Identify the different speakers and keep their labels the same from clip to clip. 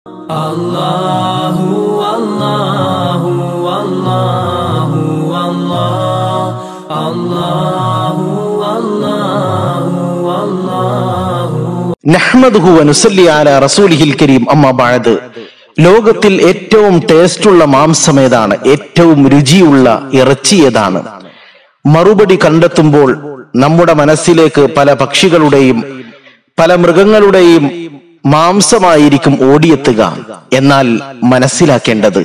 Speaker 1: الله والله والله والله الله والله والله
Speaker 2: നഹ്മദുഹു വനുസല്ലി അല റസൂലിഹിൽ കരീം അമ്മ ബഅദ് ലോകത്തിൽ ഏറ്റവും ടേസ്റ്റുള്ള മാംസം ഏതാണ് ഏറ്റവും രുചിയുള്ള ഇറച്ചി ഏതാണ് മറുപടി കണ്ടെത്തുമ്പോൾ നമ്മുടെ മനസ്സിലേക്ക് പല പക്ഷികളുടെയും പല മൃഗങ്ങളുടെയും മാംസമായിരിക്കും ഓടിയെത്തുക എന്നാൽ മനസ്സിലാക്കേണ്ടത്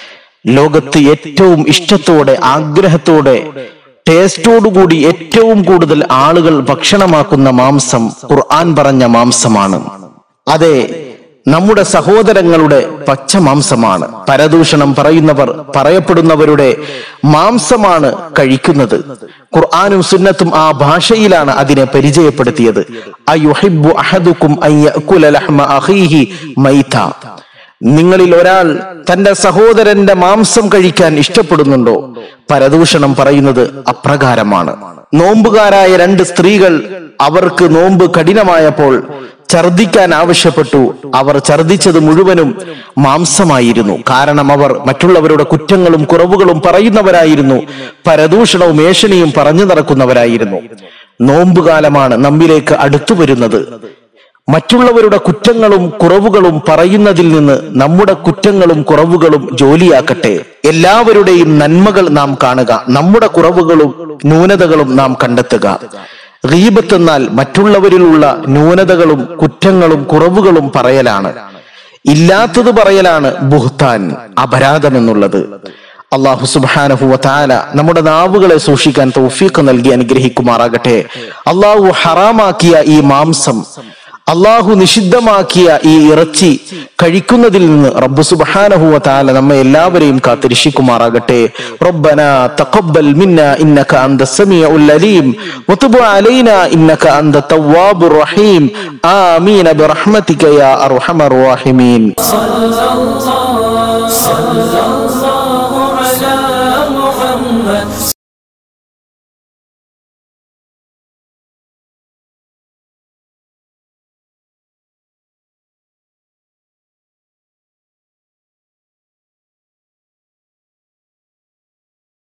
Speaker 2: ലോകത്ത് ഏറ്റവും ഇഷ്ടത്തോടെ ആഗ്രഹത്തോടെ ടേസ്റ്റോടുകൂടി ഏറ്റവും കൂടുതൽ ആളുകൾ ഭക്ഷണമാക്കുന്ന മാംസം ഖുർആൻ പറഞ്ഞ മാംസമാണ് അതെ നമ്മുടെ സഹോദരങ്ങളുടെ പച്ച മാംസമാണ് പരദൂഷണം പറയുന്നവർ പറയപ്പെടുന്നവരുടെ മാംസമാണ് കഴിക്കുന്നത് ഖുർആാനും സുന്നത്തും ആ ഭാഷയിലാണ് അതിനെ പരിചയപ്പെടുത്തിയത് അയുഹിബ്ബു അഹദുക്കും അൻ യഅകുല ലഹ്മ അഖീഹി മൈത നിങ്ങളിൽ ഒരാൾ തന്റെ സഹോദരന്റെ മാംസം കഴിക്കാൻ ഇഷ്ടപ്പെടുന്നുണ്ടോ പരദൂഷണം പറയുന്നത് അപ്രകാരമാണ് നോമ്പുകാരായ രണ്ട് സ്ത്രീകൾ അവർക്ക് നോമ്പ് കഠിനമായപ്പോൾ ഛർദിക്കാൻ ആവശ്യപ്പെട്ടു അവർ ഛർദിച്ചത് മുഴുവനും മാംസമായിരുന്നു കാരണം അവർ മറ്റുള്ളവരുടെ കുറ്റങ്ങളും കുറവുകളും പറയുന്നവരായിരുന്നു പരദൂഷണവും ഏഷണിയും പറഞ്ഞു നടക്കുന്നവരായിരുന്നു നോമ്പുകാലമാണ് നമ്മിലേക്ക് അടുത്തു വരുന്നത് മറ്റുള്ളവരുടെ കുറ്റങ്ങളും കുറവുകളും പറയുന്നതിൽ നിന്ന് നമ്മുടെ കുറ്റങ്ങളും കുറവുകളും ജോലിയാക്കട്ടെ എല്ലാവരുടെയും നന്മകൾ നാം കാണുക നമ്മുടെ കുറവുകളും ന്യൂനതകളും നാം കണ്ടെത്തുക ഗീബത്ത് എന്നാൽ മറ്റുള്ളവരിലുള്ള ന്യൂനതകളും കുറ്റങ്ങളും കുറവുകളും പറയലാണ് ഇല്ലാത്തത് പറയലാണ് ബുഹ്താൻ അപരാധം എന്നുള്ളത് അള്ളാഹു സുബാനഹു താല നമ്മുടെ നാവുകളെ സൂക്ഷിക്കാൻ തൗഫീഖ് നൽകി അനുഗ്രഹിക്കുമാറാകട്ടെ അള്ളാഹു ഹറാമാക്കിയ ഈ മാംസം അള്ളാഹു നിഷിദ്ധമാക്കിയ ഈ ഇറച്ചി കഴിക്കുന്നതിൽ നിന്ന് റബ്ബു സുബ്ഹാനഹു വതആല നമ്മെ എല്ലാവരെയും കാത്തിരക്ഷിക്കുമാറാകട്ടെ റബ്ബന തഖബ്ബൽ മിന്ന ഇന്നക അന്ത സമീഉൽ അലീം വതുബ് അലൈന ഇന്നക അന്ത തവ്വാബുർ റഹീം ആമീൻ ബിറഹ്മതിക യാ അർഹമർ റഹീമീൻ
Speaker 1: صلى الله